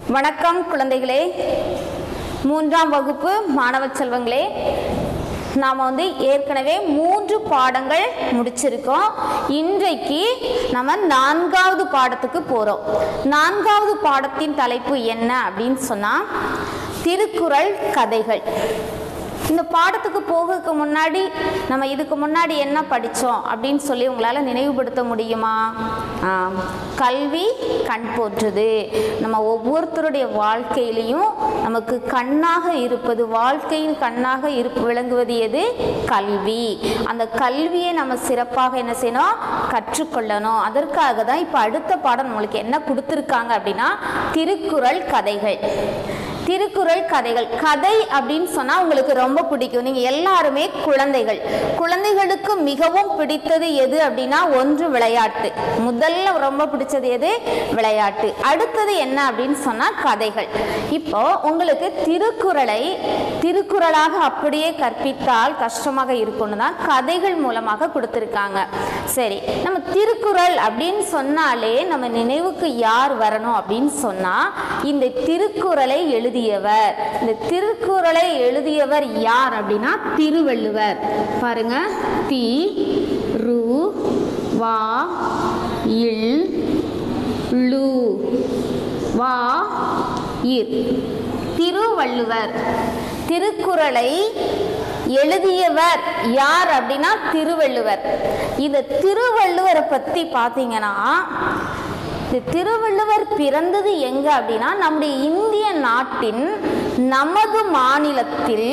வணக்கம் குழந்தைகளே மூன்றாம் வகுப்பு மாணவ செல்வங்களே நாம் வந்து ஏற்கனவே மூன்று பாடங்கள் முடிச்சிருக்கோம் இன்றைக்கு நம்ம நான்காவது பாடத்துக்கு போகிறோம் நான்காவது பாடத்தின் தலைப்பு என்ன அப்படின்னு சொன்னால் திருக்குறள் கதைகள் இந்த பாடத்துக்கு போகிறதுக்கு முன்னாடி நம்ம இதுக்கு முன்னாடி என்ன படித்தோம் அப்படின்னு சொல்லி உங்களால் நினைவுபடுத்த முடியுமா ஆம், கல்வி கண் போற்றுது நம்ம ஒவ்வொருத்தருடைய வாழ்க்கையிலையும் நமக்கு கண்ணாக இருப்பது வாழ்க்கையின் கண்ணாக இருப்பு விளங்குவது எது கல்வி அந்த கல்வியை நம்ம சிறப்பாக என்ன செய்யணும் கற்றுக்கொள்ளணும் அதற்காக தான் இப்போ அடுத்த பாடம் நம்மளுக்கு என்ன கொடுத்துருக்காங்க அப்படின்னா திருக்குறள் கதைகள் திருக்குறள் கதைகள் கதை அப்படின்னு சொன்னா உங்களுக்கு ரொம்ப பிடிக்கும் நீங்க எல்லாருமே குழந்தைகள் குழந்தைகளுக்கு மிகவும் பிடித்தது எது அப்படின்னா ஒன்று விளையாட்டு முதல்ல ரொம்ப பிடிச்சது எது விளையாட்டு அடுத்தது என்ன அப்படின்னு சொன்னா கதைகள் இப்போ உங்களுக்கு திருக்குறளை திருக்குறளாக அப்படியே கற்பித்தால் கஷ்டமாக இருக்கும்னு தான் கதைகள் மூலமாக கொடுத்துருக்காங்க சரி நம்ம திருக்குறள் அப்படின்னு சொன்னாலே நம்ம நினைவுக்கு யார் வரணும் அப்படின்னு சொன்னா இந்த திருக்குறளை எழுதியவர் இந்த திருக்குறளை எழுதியவர் யார் அப்படின்னா திருவள்ளுவர் பாருங்க தி ரு வா இல் லு வா இர் திருவள்ளுவர் திருக்குறளை எழுதியவர் யார் அப்படின்னா திருவள்ளுவர் இந்த திருவள்ளுவரை பத்தி பார்த்தீங்கன்னா இந்த திருவள்ளுவர் பிறந்தது எங்க அப்படின்னா நம்முடைய இந்திய நாட்டின் நமது மாநிலத்தில்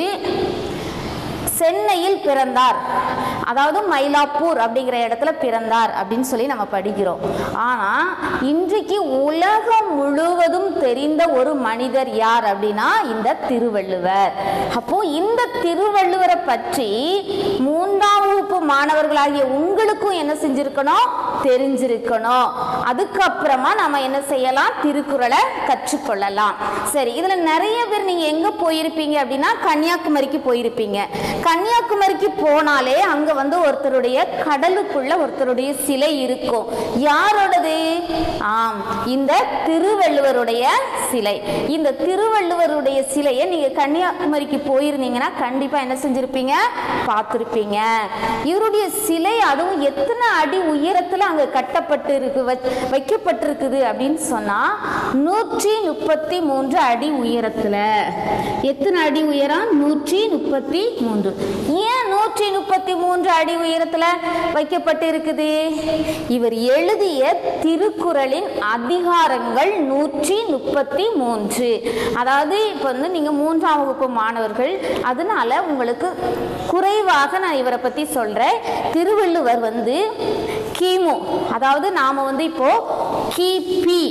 சென்னையில் பிறந்தார் அதாவது மயிலாப்பூர் அப்படிங்கிற இடத்துல பிறந்தார் அப்படின்னு சொல்லி நம்ம படிக்கிறோம் ஆனால் இன்றைக்கு உலகம் முழுவதும் தெரிந்த ஒரு மனிதர் யார் அப்படின்னா இந்த திருவள்ளுவர் அப்போ இந்த திருவள்ளுவரை பற்றி மூன்றாம் வகுப்பு மாணவர்களாகிய உங்களுக்கும் என்ன செஞ்சிருக்கணும் தெரிஞ்சிருக்கணும் அதுக்கப்புறமா நம்ம என்ன செய்யலாம் திருக்குறளை கற்றுக்கொள்ளலாம் சரி இதுல நிறைய பேர் நீங்க எங்க போயிருப்பீங்க அப்படின்னா கன்னியாகுமரிக்கு போயிருப்பீங்க கன்னியாகுமரிக்கு போனாலே அங்க வந்து ஒருத்தருடைய கடலுக்குள்ள ஒருத்தருடைய சிலை இருக்கும் யாரோடது ஆம் இந்த திருவள்ளுவருடைய சிலை இந்த திருவள்ளுவருடைய சிலையை நீங்க கன்னியாகுமரிக்கு போயிருந்தீங்கன்னா கண்டிப்பா என்ன செஞ்சிருப்பீங்க பார்த்துருப்பீங்க இவருடைய சிலை அதுவும் எத்தனை அடி உயரத்துல அங்க கட்டப்பட்டு இருக்கு வச்- வைக்கப்பட்டிருக்குது அப்படின்னு சொன்னா நூற்றி முப்பத்தி மூன்று அடி உயரத்துல எத்தனை அடி உயரம் நூற்றி முப்பத்தி மூன்று ஏன் நூற்றி முப்பத்தி மூன்று அடி உயரத்துல வைக்கப்பட்டு இருக்குது இவர் எழுதிய திருக்குறளின் அதிகாரங்கள் நூற்றி முப்பத்தி மூன்று அதாவது இப்போ வந்து நீங்க மூன்றாம் வகுப்பு மாணவர்கள் அதனால உங்களுக்கு குறைவாக நான் இவரை பத்தி சொல்றேன் திருவள்ளுவர் வந்து கிமு அதாவது நாம வந்து இப்போ கிபி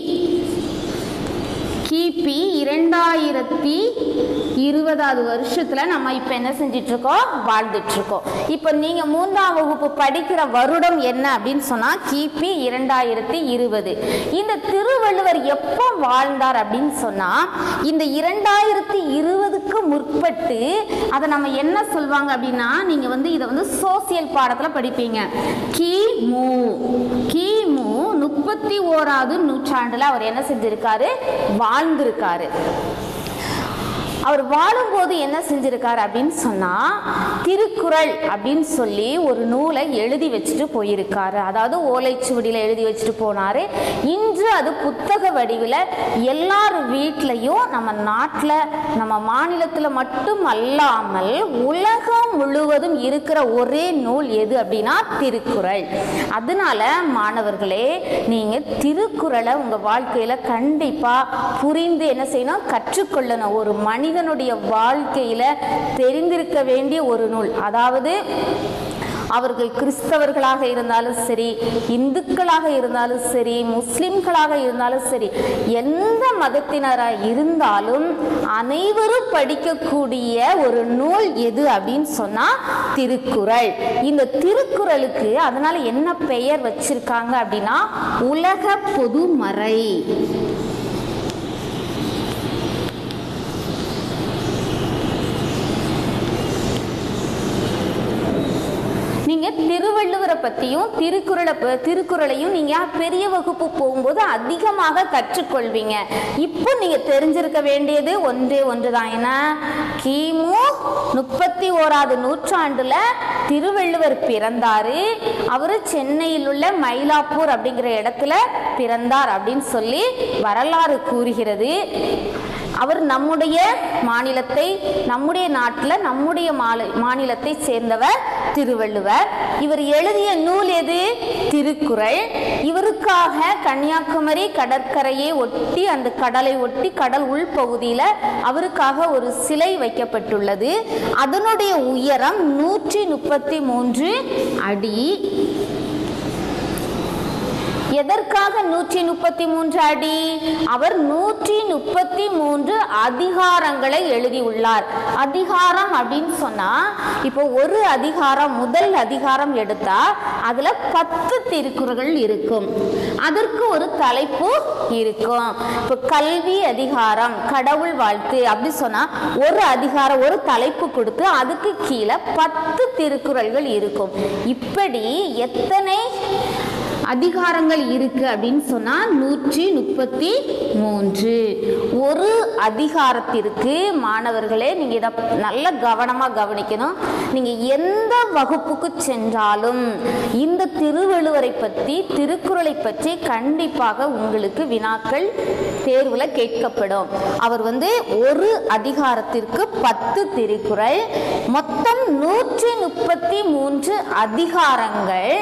கிபி இரண்டாயிரத்தி இருபதாவது வருஷத்துல நம்ம இப்போ என்ன செஞ்சிட்டு இருக்கோம் வாழ்ந்துட்டு இருக்கோம் இப்போ நீங்க மூன்றாம் வகுப்பு படிக்கிற வருடம் என்ன அப்படின்னு சொன்னா கிபி இரண்டாயிரத்தி இருபது இந்த திருவள்ளுவர் எப்போ வாழ்ந்தார் அப்படின்னு சொன்னா இந்த இரண்டாயிரத்தி இருபதுக்கு முற்பட்டு அதை நம்ம என்ன சொல்லுவாங்க அப்படின்னா நீங்க வந்து இதை வந்து சோசியல் பாடத்துல படிப்பீங்க கிமு கிமு முப்பத்தி ஓராவது நூற்றாண்டுல அவர் என்ன செஞ்சிருக்காரு வாழ்ந்திருக்காரு அவர் வாழும்போது என்ன செஞ்சிருக்காரு அப்படின்னு சொன்னா திருக்குறள் அப்படின்னு சொல்லி ஒரு நூலை எழுதி வச்சுட்டு போயிருக்காரு அதாவது ஓலைச்சுவடியில் எழுதி வச்சுட்டு போனாரு இன்று அது புத்தக வடிவில் எல்லார் வீட்லையும் நம்ம நாட்டில் நம்ம மாநிலத்தில் மட்டும் அல்லாமல் உலகம் முழுவதும் இருக்கிற ஒரே நூல் எது அப்படின்னா திருக்குறள் அதனால மாணவர்களே நீங்க திருக்குறளை உங்க வாழ்க்கையில கண்டிப்பா புரிந்து என்ன செய்யணும் கற்றுக்கொள்ளணும் ஒரு மனிதனுடைய வாழ்க்கையில தெரிந்திருக்க வேண்டிய ஒரு நூல் அதாவது அவர்கள் கிறிஸ்தவர்களாக இருந்தாலும் சரி இந்துக்களாக இருந்தாலும் சரி முஸ்லிம்களாக இருந்தாலும் சரி எந்த மதத்தினராக இருந்தாலும் அனைவரும் படிக்கக்கூடிய ஒரு நூல் எது அப்படின்னு சொன்னா திருக்குறள் இந்த திருக்குறளுக்கு அதனால என்ன பெயர் வச்சிருக்காங்க அப்படின்னா உலக பொதுமறை நீங்க திருவள்ளுவரை பற்றியும் திருக்குறளை ப- திருக்குறளையும் நீங்கள் பெரிய வகுப்பு போகும்போது அதிகமாக கற்றுக்கொள்வீங்க இப்போ நீங்கள் தெரிஞ்சிருக்க வேண்டியது ஒன்றே ஒன்று தான் ஏன்னா கிமு முப்பத்தி ஓராவது நூற்றாண்டுல திருவள்ளுவர் பிறந்தாரு அவர் சென்னையில் உள்ள மயிலாப்பூர் அப்படிங்கிற இடத்துல பிறந்தார் அப்படின்னு சொல்லி வரலாறு கூறுகிறது அவர் நம்முடைய மாநிலத்தை நம்முடைய நாட்டில் நம்முடைய மாநில மாநிலத்தை சேர்ந்தவர் திருவள்ளுவர் இவர் எழுதிய நூல் எது திருக்குறள் இவருக்காக கன்னியாகுமரி கடற்கரையை ஒட்டி அந்த கடலை ஒட்டி கடல் உள்பகுதியில் அவருக்காக ஒரு சிலை வைக்கப்பட்டுள்ளது அதனுடைய உயரம் நூற்றி முப்பத்தி மூன்று அடி எதற்காக நூற்றி முப்பத்தி மூன்று அடி அவர் நூற்றி முப்பத்தி மூன்று அதிகாரங்களை எழுதியுள்ளார் அதிகாரம் அப்படின்னு சொன்னா இப்போ ஒரு அதிகாரம் முதல் அதிகாரம் எடுத்தா அதுல பத்து திருக்குறள்கள் இருக்கும் அதற்கு ஒரு தலைப்பு இருக்கும் இப்போ கல்வி அதிகாரம் கடவுள் வாழ்த்து அப்படி சொன்னா ஒரு அதிகாரம் ஒரு தலைப்பு கொடுத்து அதுக்கு கீழே பத்து திருக்குறள்கள் இருக்கும் இப்படி எத்தனை அதிகாரங்கள் இருக்கு அப்படின்னு சொன்னா நூற்றி முப்பத்தி மூன்று ஒரு அதிகாரத்திற்கு மாணவர்களே நீங்க இதை நல்ல கவனமா கவனிக்கணும் நீங்க எந்த வகுப்புக்கு சென்றாலும் இந்த திருவள்ளுவரை பற்றி திருக்குறளை பற்றி கண்டிப்பாக உங்களுக்கு வினாக்கள் தேர்வுல கேட்கப்படும் அவர் வந்து ஒரு அதிகாரத்திற்கு பத்து திருக்குறள் மொத்தம் நூற்றி முப்பத்தி மூன்று அதிகாரங்கள்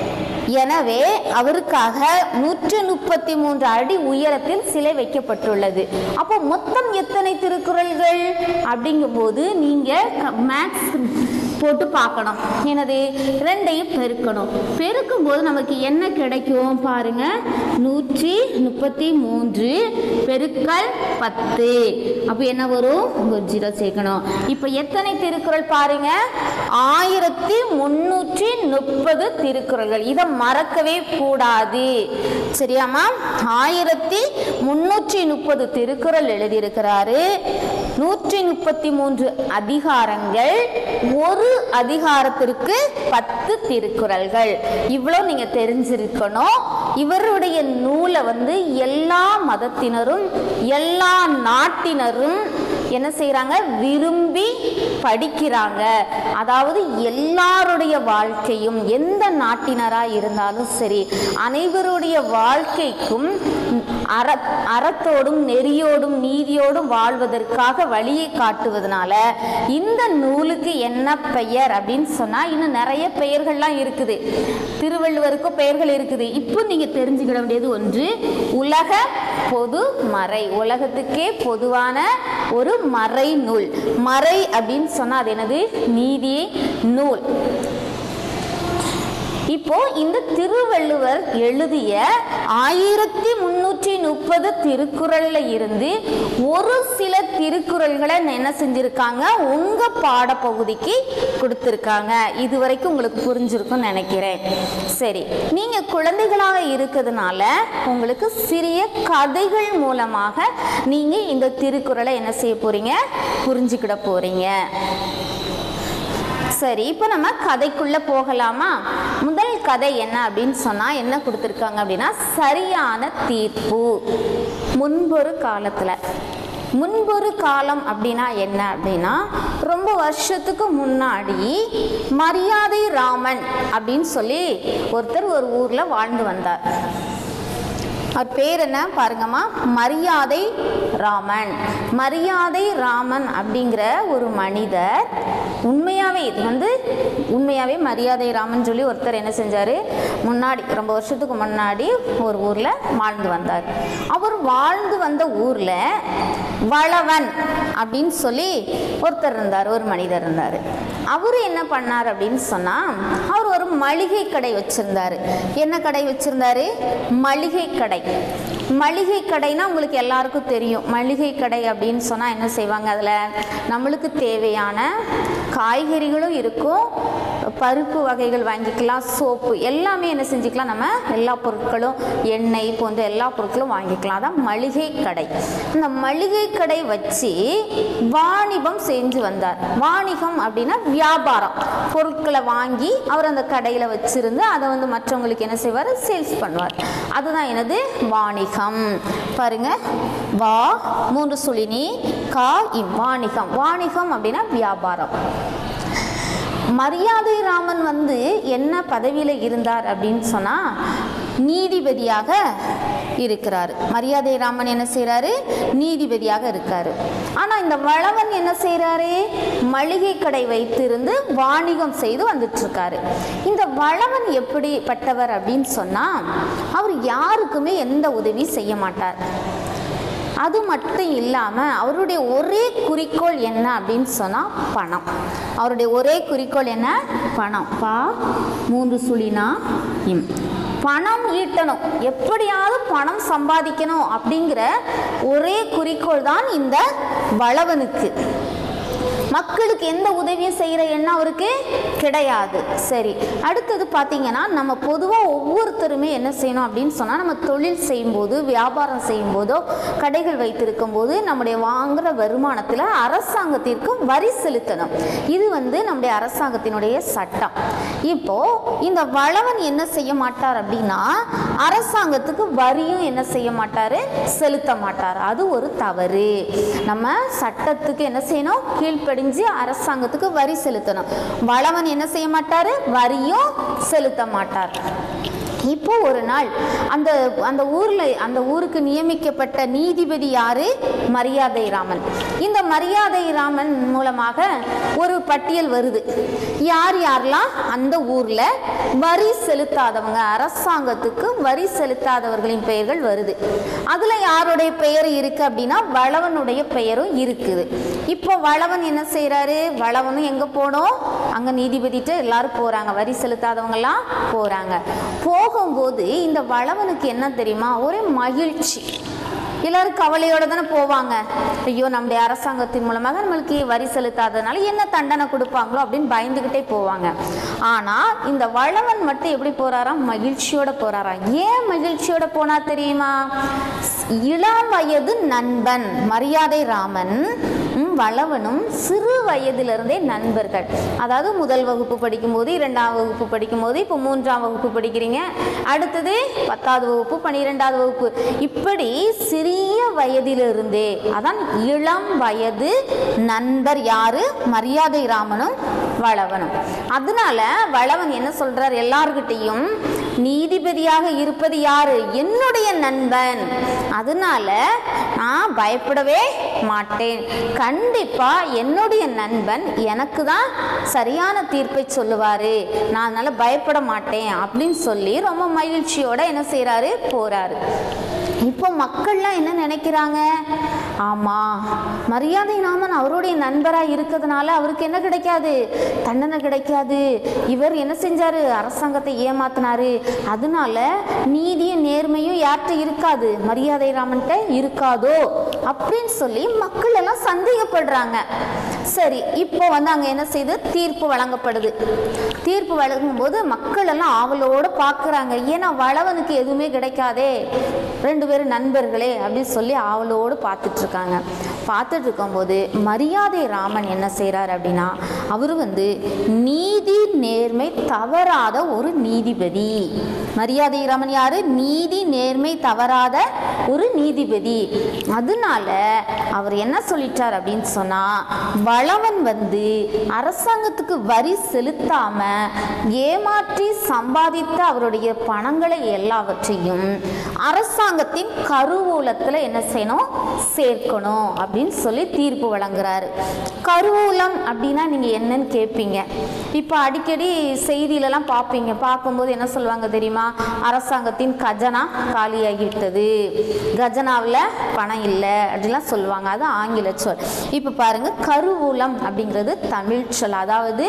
எனவே அவருக்காக நூற்று முப்பத்தி மூன்று அடி உயரத்தில் சிலை வைக்கப்பட்டுள்ளது அப்போ மொத்தம் எத்தனை திருக்குறள்கள் அப்படிங்கும்போது நீங்க மேக்ஸ் போட்டு பார்க்கணும் எனது ரெண்டையும் பெருக்கணும் பெருக்கும் போது நமக்கு என்ன கிடைக்கும் பாருங்க நூற்றி முப்பத்தி மூன்று பெருக்கல் பத்து அப்போ என்ன வரும் ஒரு ஜீரோ சேர்க்கணும் இப்போ எத்தனை திருக்குறள் பாருங்க ஆயிரத்தி முன்னூற்றி முப்பது திருக்குறள்கள் இதை மறக்கவே கூடாது சரியாமா ஆயிரத்தி முன்னூற்றி முப்பது திருக்குறள் எழுதியிருக்கிறாரு நூற்றி முப்பத்தி மூன்று அதிகாரங்கள் ஒரு அதிகாரத்திற்கு பத்து திருக்குறள்கள் இவ்வளோ நீங்க தெரிஞ்சிருக்கணும் இவருடைய நூலை வந்து எல்லா மதத்தினரும் எல்லா நாட்டினரும் என்ன செய்றாங்க விரும்பி படிக்கிறாங்க அதாவது எல்லாருடைய வாழ்க்கையும் எந்த நாட்டினராக இருந்தாலும் சரி அனைவருடைய வாழ்க்கைக்கும் அற அறத்தோடும் நெறியோடும் நீதியோடும் வாழ்வதற்காக வழியை காட்டுவதனால இந்த நூலுக்கு என்ன பெயர் அப்படின்னு சொன்னா இன்னும் நிறைய பெயர்கள்லாம் இருக்குது திருவள்ளுவருக்கும் பெயர்கள் இருக்குது இப்போ நீங்க தெரிஞ்சுக்கிட வேண்டியது ஒன்று உலக பொது மறை உலகத்துக்கே பொதுவான ஒரு மறை நூல் மறை அப்படின்னு சொன்னா அது என்னது நீதி நூல் இப்போ இந்த திருவள்ளுவர் எழுதிய ஆயிரத்தி முன்னூற்றி முப்பது திருக்குறள்ல இருந்து ஒரு சில திருக்குறள்களை என்ன செஞ்சிருக்காங்க உங்க பாடப்பகுதிக்கு கொடுத்துருக்காங்க இது வரைக்கும் உங்களுக்கு புரிஞ்சிருக்கும்னு நினைக்கிறேன் சரி நீங்க குழந்தைகளாக இருக்கிறதுனால உங்களுக்கு சிறிய கதைகள் மூலமாக நீங்க இந்த திருக்குறளை என்ன செய்ய போறீங்க புரிஞ்சுக்கிட போறீங்க சரி இப்போ நம்ம கதைக்குள்ள போகலாமா முதல் கதை என்ன அப்படின்னு சொன்னா என்ன கொடுத்துருக்காங்க அப்படின்னா சரியான தீர்ப்பு முன்பொரு காலத்துல முன்பொரு காலம் அப்படின்னா என்ன அப்படின்னா ரொம்ப வருஷத்துக்கு முன்னாடி மரியாதை ராமன் அப்படின்னு சொல்லி ஒருத்தர் ஒரு ஊர்ல வாழ்ந்து வந்தார் அவர் பேர் என்ன பாருங்கம்மா மரியாதை ராமன் மரியாதை ராமன் அப்படிங்கிற ஒரு மனிதர் உண்மையாகவே இது வந்து உண்மையாகவே மரியாதை ராமன் சொல்லி ஒருத்தர் என்ன செஞ்சார் முன்னாடி ரொம்ப வருஷத்துக்கு முன்னாடி ஒரு ஊரில் வாழ்ந்து வந்தார் அவர் வாழ்ந்து வந்த ஊரில் வளவன் அப்படின்னு சொல்லி ஒருத்தர் இருந்தார் ஒரு மனிதர் இருந்தார் அவர் என்ன பண்ணார் அப்படின்னு சொன்னால் அவர் ஒரு மளிகை கடை வச்சிருந்தாரு என்ன கடை வச்சிருந்தாரு மளிகை கடை மளிகை கடைனா உங்களுக்கு எல்லாருக்கும் தெரியும் மளிகை கடை அப்படின்னு சொன்னால் என்ன செய்வாங்க அதில் நம்மளுக்கு தேவையான காய்கறிகளும் இருக்கும் பருப்பு வகைகள் வாங்கிக்கலாம் சோப்பு எல்லாமே என்ன செஞ்சுக்கலாம் நம்ம எல்லா பொருட்களும் எண்ணெய் போன்ற எல்லா பொருட்களும் வாங்கிக்கலாம் அதான் மளிகை கடை இந்த மளிகை கடை வச்சு வாணிபம் செஞ்சு வந்தார் வாணிகம் அப்படின்னா வியாபாரம் பொருட்களை வாங்கி அவர் அந்த கடையில் வச்சிருந்து அதை வந்து மற்றவங்களுக்கு என்ன செய்வார் சேல்ஸ் பண்ணுவார் அதுதான் எனது வாணிகம் பாருங்க வா மூன்று சுழினி கா இம் வாணிகம் வாணிகம் அப்படின்னா வியாபாரம் மரியாதை ராமன் வந்து என்ன பதவியில் இருந்தார் அப்படின்னு சொன்னால் நீதிபதியாக இருக்கிறார் மரியாதை ராமன் என்ன செய்கிறாரு நீதிபதியாக இருக்காரு ஆனால் இந்த வளவன் என்ன செய்கிறாரு மளிகை கடை வைத்திருந்து வாணிகம் செய்து வந்துட்டு இருக்காரு இந்த வளவன் எப்படிப்பட்டவர் அப்படின்னு சொன்னால் அவர் யாருக்குமே எந்த உதவி செய்ய மாட்டார் அது மட்டும் இல்லாமல் அவருடைய ஒரே குறிக்கோள் என்ன அப்படின்னு சொன்னால் பணம் அவருடைய ஒரே குறிக்கோள் என்ன பணம் பா மூன்று சுழினா இம் பணம் ஈட்டணும் எப்படியாவது பணம் சம்பாதிக்கணும் அப்படிங்கிற ஒரே குறிக்கோள் தான் இந்த வளவனுக்கு மக்களுக்கு எந்த உதவியும் செய்கிற எண்ணம் அவருக்கு கிடையாது சரி அடுத்தது பார்த்தீங்கன்னா நம்ம பொதுவாக ஒவ்வொருத்தருமே என்ன செய்யணும் அப்படின்னு சொன்னால் நம்ம தொழில் செய்யும்போது வியாபாரம் செய்யும்போதோ கடைகள் வைத்திருக்கும் போது நம்முடைய வாங்குற வருமானத்தில் அரசாங்கத்திற்கு வரி செலுத்தணும் இது வந்து நம்முடைய அரசாங்கத்தினுடைய சட்டம் இப்போ இந்த வளவன் என்ன செய்ய மாட்டார் அப்படின்னா அரசாங்கத்துக்கு வரியும் என்ன செய்ய மாட்டார் செலுத்த மாட்டார் அது ஒரு தவறு நம்ம சட்டத்துக்கு என்ன செய்யணும் கீழ்ப்படிஞ்சு அரசாங்கத்துக்கு வரி செலுத்தணும் வளவன் என்ன செய்ய மாட்டார் வரியும் செலுத்த மாட்டார் இப்போ ஒரு நாள் அந்த அந்த ஊர்ல அந்த ஊருக்கு நியமிக்கப்பட்ட நீதிபதி யாரு மரியாதை ராமன் இந்த மரியாதை ராமன் மூலமாக ஒரு பட்டியல் வருது யார் யாரெல்லாம் அந்த ஊர்ல வரி செலுத்தாதவங்க அரசாங்கத்துக்கு வரி செலுத்தாதவர்களின் பெயர்கள் வருது அதுல யாருடைய பெயர் இருக்கு அப்படின்னா வளவனுடைய பெயரும் இருக்குது இப்போ வளவன் என்ன செய்றாரு வளவனும் எங்க போனோம் அங்க நீதிபதிட்டு எல்லாரும் போறாங்க வரி செலுத்தாதவங்க எல்லாம் போறாங்க போகும்போது இந்த வளவனுக்கு என்ன தெரியுமா ஒரே மகிழ்ச்சி எல்லாரும் கவலையோட தானே போவாங்க ஐயோ நம்முடைய அரசாங்கத்தின் மூலமாக நம்மளுக்கு வரி செலுத்தாததுனால என்ன தண்டனை கொடுப்பாங்களோ அப்படின்னு பயந்துக்கிட்டே போவாங்க ஆனால் இந்த வளவன் மட்டும் எப்படி போறாராம் மகிழ்ச்சியோட போறாராம் ஏன் மகிழ்ச்சியோட போனா தெரியுமா இளம் வயது நண்பன் மரியாதை ராமன் ம், வளவனும் சிறு வயதிலிருந்தே நண்பர்கள் அதாவது முதல் வகுப்பு படிக்கும்போது இரண்டாம் வகுப்பு படிக்கும்போது இப்போ மூன்றாம் வகுப்பு படிக்கிறீங்க அடுத்தது பத்தாவது வகுப்பு பன்னிரெண்டாவது வகுப்பு இப்படி சிறிய வயதிலிருந்தே அதான் இளம் வயது நண்பர் யாரு மரியாதை ராமனும் வளவனும் அதனால வளவன் என்ன சொல்றார் எல்லார்கிட்டையும் நீதிபதியாக இருப்பது யாரு என்னுடைய நண்பன் அதனால நான் பயப்படவே மாட்டேன் கண்டிப்பா என்னுடைய நண்பன் எனக்கு தான் சரியான தீர்ப்பை சொல்லுவாரு நான் அதனால பயப்பட மாட்டேன் அப்படின்னு சொல்லி ரொம்ப மகிழ்ச்சியோட என்ன செய்றாரு போறாரு இப்போ மக்கள்லாம் என்ன நினைக்கிறாங்க ஆமா மரியாதை நாமன் அவருடைய நண்பராக இருக்கிறதுனால அவருக்கு என்ன கிடைக்காது தண்டனை கிடைக்காது இவர் என்ன செஞ்சாரு அரசாங்கத்தை ஏமாத்தினாரு அதனால நீதியும் நேர்மையும் யார்கிட்ட இருக்காது மரியாதை ராமன்கிட்ட இருக்காதோ அப்படின்னு சொல்லி மக்கள் எல்லாம் சந்தேகப்படுறாங்க சரி இப்போ வந்து அங்கே என்ன செய்து தீர்ப்பு வழங்கப்படுது தீர்ப்பு வழங்கும்போது மக்கள் எல்லாம் ஆவலோட பார்க்குறாங்க ஏன்னா வளவனுக்கு எதுவுமே கிடைக்காதே ரெண்டு பேரும் நண்பர்களே அப்படின்னு சொல்லி ஆவலோடு பார்த்துட்டு இருக்காங்க பார்த்துட்டு இருக்கும்போது மரியாதை ராமன் என்ன செய்கிறார் அப்படின்னா அவர் வந்து நீதி நேர்மை தவறாத ஒரு நீதிபதி மரியாதை ராமன் யாரு நீதி நேர்மை தவறாத ஒரு நீதிபதி அதனால அவர் என்ன சொல்லிட்டார் அப்படின்னு சொன்னா வளவன் வந்து அரசாங்கத்துக்கு வரி செலுத்தாம ஏமாற்றி சம்பாதித்த அவருடைய பணங்களை எல்லாவற்றையும் அரசாங்கத்தின் கருவூலத்துல என்ன செய்யணும் சேர்க்கணும் அப்படின்னு சொல்லி தீர்ப்பு வழங்குறாரு கருவூலம் அப்படின்னா நீங்க என்னன்னு கேட்பீங்க இப்போ அடிக்கடி செய்தியிலலாம் பார்ப்பீங்க பார்க்கும்போது என்ன சொல்லுவாங்க தெரியுமா அரசாங்கத்தின் கஜனா காலியாகிவிட்டது கஜனாவில் பணம் இல்லை அப்படிலாம் சொல்லுவாங்க அது ஆங்கில சொல் இப்போ பாருங்க கருவூலம் அப்படிங்கிறது தமிழ் சொல் அதாவது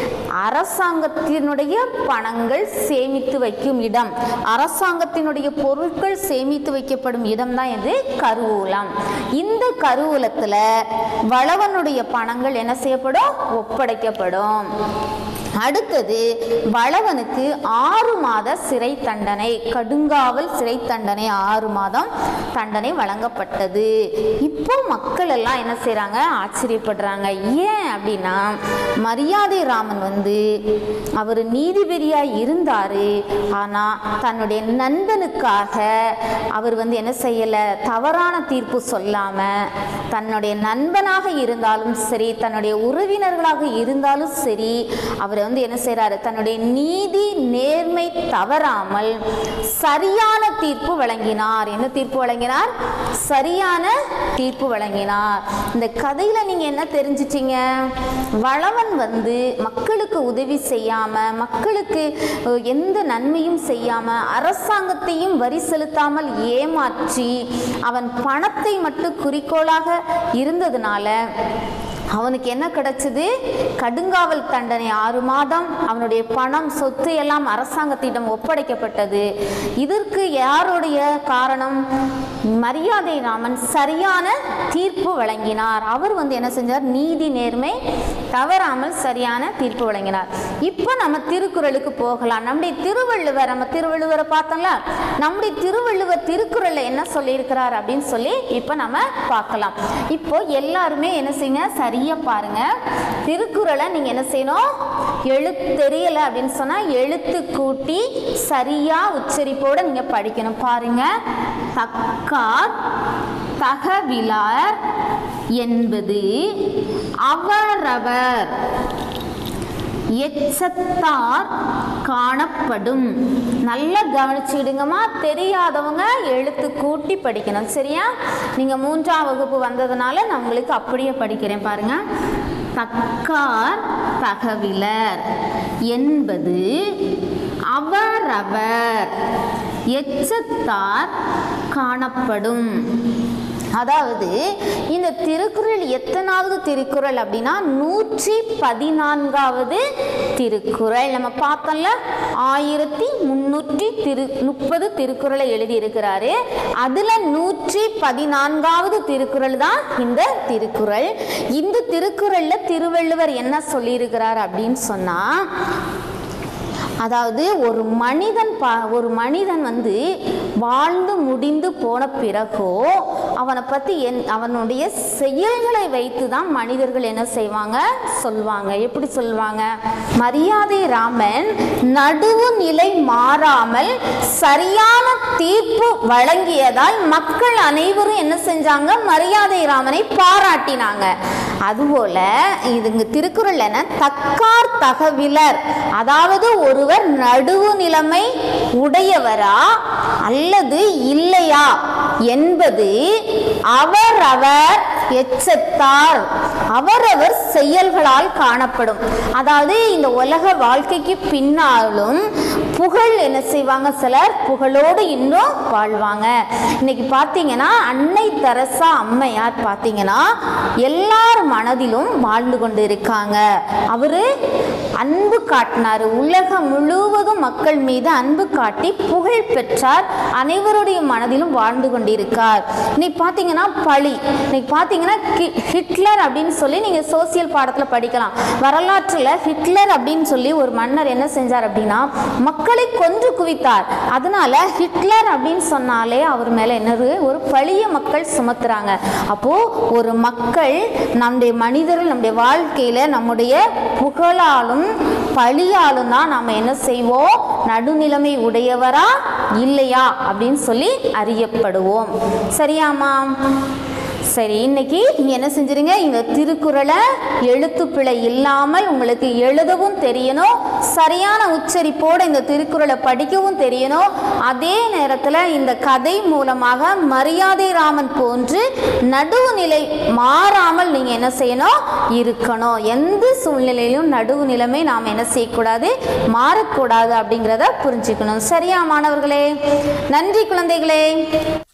அரசாங்கத்தினுடைய பணங்கள் சேமித்து வைக்கும் இடம் அரசாங்கத்தினுடைய பொருட்கள் சேமித்து வைக்கப்படும் இடம் தான் இது கருவூலம் இந்த கருவூலத்தில் வளவனுடைய பணங்கள் என்ன செய்யப்படும் ஒப்படைக்கப்படும் அடுத்தது வளவனுக்கு ஆறு மாத சிறை தண்டனை கடுங்காவல் சிறை தண்டனை ஆறு மாதம் தண்டனை வழங்கப்பட்டது இப்போ மக்கள் எல்லாம் என்ன செய்றாங்க ஆச்சரியப்படுறாங்க ஏன் அப்படின்னா மரியாதை ராமன் வந்து அவர் நீதிபதியா இருந்தாரு ஆனா தன்னுடைய நண்பனுக்காக அவர் வந்து என்ன செய்யல தவறான தீர்ப்பு சொல்லாம தன்னுடைய நண்பனாக இருந்தாலும் சரி தன்னுடைய உறவினர்களாக இருந்தாலும் சரி அவர் வந்து என்ன செய்றாரு தன்னுடைய நீதி நேர்மை தவறாமல் சரியான தீர்ப்பு வழங்கினார் என்ன தீர்ப்பு வழங்கினார் சரியான தீர்ப்பு வழங்கினார் இந்த கதையில நீங்க என்ன தெரிஞ்சிட்டீங்க வளவன் வந்து மக்களுக்கு உதவி செய்யாம மக்களுக்கு அஹ், எந்த நன்மையும் செய்யாம அரசாங்கத்தையும் வரி செலுத்தாமல் ஏமாற்றி அவன் பணத்தை மட்டும் குறிக்கோளாக இருந்ததுனால அவனுக்கு என்ன கிடைச்சது கடுங்காவல் தண்டனை ஆறு மாதம் அவனுடைய பணம் சொத்து எல்லாம் அரசாங்கத்திடம் ஒப்படைக்கப்பட்டது இதற்கு யாருடைய காரணம் மரியாதை ராமன் சரியான தீர்ப்பு வழங்கினார் அவர் வந்து என்ன செஞ்சார் நீதி நேர்மை தவறாமல் சரியான தீர்ப்பு வழங்கினார் இப்போ நம்ம திருக்குறளுக்கு போகலாம் நம்முடைய திருவள்ளுவர் நம்ம திருவள்ளுவரை பார்த்தோம்ல நம்முடைய திருவள்ளுவர் திருக்குறள்ல என்ன சொல்லியிருக்கிறார் அப்படின்னு சொல்லி இப்போ நம்ம பார்க்கலாம் இப்போ எல்லாருமே என்ன செய்யுங்க சரியா பாருங்க திருக்குறளை நீங்க என்ன செய்யணும் எழுத்து தெரியல அப்படின்னு சொன்னா எழுத்து கூட்டி சரியா உச்சரிப்போட நீங்க படிக்கணும் பாருங்க தக்கார் தகவிலார் என்பது அவரவர் எச்சத்தார் காணப்படும் நல்லா கவனிச்சுடுங்கம்மா தெரியாதவங்க எழுத்து கூட்டி படிக்கணும் சரியா நீங்க மூன்றாம் வகுப்பு வந்ததுனால நான் உங்களுக்கு அப்படியே படிக்கிறேன் பாருங்க தக்கார் தகவிலர் என்பது அவரவர் எச்சத்தார் காணப்படும் அதாவது இந்த திருக்குறள் எத்தனாவது திருக்குறள் அப்படின்னா நூற்றி பதினான்காவது திருக்குறள் நம்ம பார்த்தோம்ல ஆயிரத்தி முன்னூற்றி திரு முப்பது திருக்குறளை எழுதியிருக்கிறாரு அதுல நூற்றி பதினான்காவது திருக்குறள் தான் இந்த திருக்குறள் இந்த திருக்குறள்ல திருவள்ளுவர் என்ன சொல்லியிருக்கிறார் அப்படின்னு சொன்னா அதாவது ஒரு மனிதன் பா ஒரு மனிதன் வந்து வாழ்ந்து முடிந்து போன பிறகோ அவனை பற்றி என் அவனுடைய செயல்களை வைத்து தான் மனிதர்கள் என்ன செய்வாங்க சொல்வாங்க எப்படி சொல்வாங்க மரியாதை ராமன் நடுவு நிலை மாறாமல் சரியான தீர்ப்பு வழங்கியதால் மக்கள் அனைவரும் என்ன செஞ்சாங்க மரியாதை ராமனை பாராட்டினாங்க அதுபோல இதுங்க திருக்குறள் என்ன தக்கார் தகவிலர் அதாவது ஒருவர் நடுவு நிலைமை உடையவரா அல்லது இல்லையா என்பது அவரவர் எச்சத்தார் அவரவர் செயல்களால் காணப்படும் அதாவது இந்த உலக வாழ்க்கைக்கு பின்னாலும் புகழ் என்ன செய்வாங்க சிலர் புகழோடு இன்னும் வாழ்வாங்க இன்னைக்கு பார்த்தீங்கன்னா அன்னை தெரசா அம்மையார் பார்த்தீங்கன்னா எல்லார் மனதிலும் வாழ்ந்து கொண்டு இருக்காங்க அவரு அன்பு காட்டினார் உலகம் முழுவதும் மக்கள் மீது அன்பு காட்டி புகழ் பெற்றார் அனைவருடைய மனதிலும் வாழ்ந்து கொண்டிருக்கார் இன்னைக்கு பார்த்தீங்கன்னா பழி இன்னைக்கு பார்த்தீங்கன்னா கி- ஹிட்லர் அப்படின்னு சொல்லி நீங்கள் சோசியல் பாடத்தில் படிக்கலாம் வரலாற்றில் ஹிட்லர் அப்படின்னு சொல்லி ஒரு மன்னர் என்ன செஞ்சார் அப்படின்னா மக்களை கொன்று குவித்தார் அதனால ஹிட்லர் அப்படின்னு சொன்னாலே அவர் மேலே என்னது ஒரு பழிய மக்கள் சுமத்துறாங்க அப்போ ஒரு மக்கள் நம்முடைய மனிதர்கள் நம்முடைய வாழ்க்கையில நம்முடைய புகழாலும் பழியாலும் தான் நாம் என்ன செய்வோம் நடுநிலைமை உடையவரா இல்லையா அப்படின்னு சொல்லி அறியப்படுவோம் சரியாமா சரி இன்னைக்கு நீங்க என்ன செஞ்சிருங்க இந்த திருக்குறளை எழுத்துப்பிழை இல்லாமல் உங்களுக்கு எழுதவும் தெரியணும் சரியான உச்சரிப்போட இந்த திருக்குறளை படிக்கவும் தெரியணும் அதே நேரத்தில் இந்த கதை மூலமாக மரியாதை ராமன் போன்று நடுவுநிலை மாறாமல் நீங்க என்ன செய்யணும் இருக்கணும் எந்த சூழ்நிலையிலும் நடுவு நிலைமை நாம் என்ன செய்யக்கூடாது மாறக்கூடாது அப்படிங்கிறத புரிஞ்சுக்கணும் சரியா மாணவர்களே நன்றி குழந்தைகளே